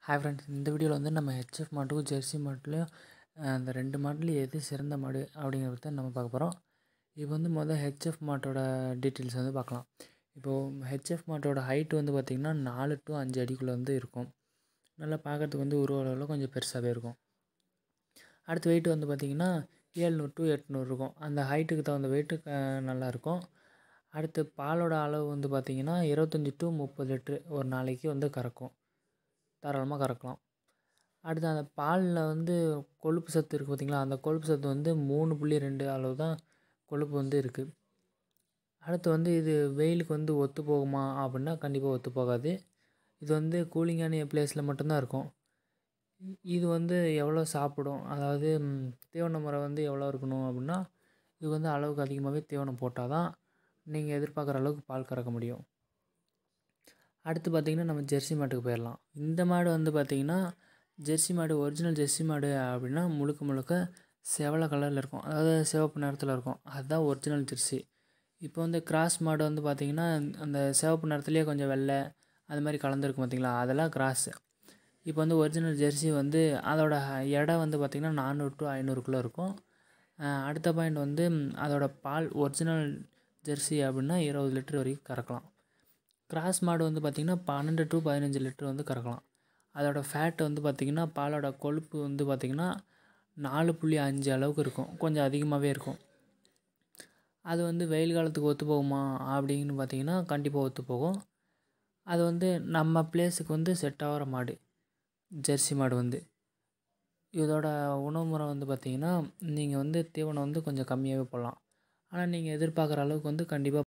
hi friends இந்த வீடியோவில் வந்து நம்ம ஹெச்எஃப் மாட்டுக்கும் ஜெர்சி மாட்டுலையும் அந்த ரெண்டு மாட்டுலையும் எது சிறந்த மாடு அப்படிங்கிறத பற்றி நம்ம பார்க்க போகிறோம் இப்போ வந்து மொதல் ஹெச்எஃப் மாட்டோட டீட்டெயில்ஸ் வந்து பார்க்கலாம் இப்போது ஹெச்எஃப் மாட்டோட ஹைட் வந்து பார்த்திங்கன்னா நாலு டு அஞ்சு அடிக்குள்ளே வந்து இருக்கும் நல்லா பார்க்கறதுக்கு வந்து உருவ அளவில் கொஞ்சம் பெருசாகவே இருக்கும் அடுத்து வெயிட் வந்து பார்த்திங்கன்னா ஏழ்நூறு டு எட்நூறு இருக்கும் அந்த ஹைட்டுக்கு தகுந்த வெயிட்டு நல்லாயிருக்கும் அடுத்து பாலோட அளவு வந்து பார்த்திங்கன்னா இருபத்தஞ்சி டு முப்பது லிட்ரு ஒரு நாளைக்கு வந்து கறக்கும் தாராளமாக கறக்கலாம் அடுத்து அந்த பாலில் வந்து கொழுப்பு சத்து இருக்குது பார்த்திங்களா அந்த கொழுப்பு சத்து வந்து மூணு புள்ளி ரெண்டு அளவு தான் கொழுப்பு வந்து இருக்குது அடுத்து வந்து இது வெயிலுக்கு வந்து ஒத்து போகுமா அப்படின்னா கண்டிப்பாக ஒத்து போகாது இது வந்து கூலிங்கான பிளேஸில் மட்டும்தான் இருக்கும் இது வந்து எவ்வளோ சாப்பிடும் அதாவது தீவன முறை வந்து எவ்வளோ இருக்கணும் அப்படின்னா இது வந்து அளவுக்கு அதிகமாகவே தீவனம் போட்டால் தான் நீங்கள் எதிர்பார்க்குற அளவுக்கு பால் கறக்க முடியும் அடுத்து பார்த்திங்கன்னா நம்ம ஜெர்சி மாட்டுக்கு போயிடலாம் இந்த மாடு வந்து பார்த்திங்கன்னா ஜெர்சி மாடு ஒரிஜினல் ஜெர்சி மாடு அப்படின்னா முழுக்க முழுக்க செவலை கலரில் இருக்கும் அதாவது சிவப்பு நிறத்தில் இருக்கும் அதுதான் ஒரிஜினல் ஜெர்சி இப்போ வந்து கிராஸ் மாடு வந்து பார்த்திங்கன்னா அந்த சிவப்பு நிறத்துலேயே கொஞ்சம் வெள்ளை அது மாதிரி கலந்துருக்கும் பார்த்திங்களா அதெல்லாம் கிராஸு இப்போ வந்து ஒரிஜினல் ஜெர்சி வந்து அதோட எடை வந்து பார்த்திங்கன்னா நானூறு டு ஐநூறுக்குள்ளே இருக்கும் அடுத்த பாயிண்ட் வந்து அதோட பால் ஒரிஜினல் ஜெர்சி அப்படின்னா இருபது லிட்டர் வரைக்கும் கறக்கலாம் கிராஸ் மாடு வந்து பார்த்திங்கன்னா பன்னெண்டு டு பதினஞ்சு லிட்டர் வந்து கறக்கலாம் அதோட ஃபேட் வந்து பார்த்திங்கன்னா பாலோட கொழுப்பு வந்து பார்த்திங்கன்னா நாலு புள்ளி அஞ்சு அளவுக்கு இருக்கும் கொஞ்சம் அதிகமாகவே இருக்கும் அது வந்து வெயில் காலத்துக்கு ஒத்து போகுமா அப்படின்னு பார்த்திங்கன்னா கண்டிப்பாக ஒத்து போகும் அது வந்து நம்ம பிளேஸுக்கு வந்து செட் ஆகிற மாடு ஜெர்சி மாடு வந்து இதோட உணவு முறை வந்து பார்த்திங்கன்னா நீங்கள் வந்து தீவனம் வந்து கொஞ்சம் கம்மியாகவே போடலாம் ஆனால் நீங்கள் எதிர்பார்க்குற அளவுக்கு வந்து கண்டிப்பாக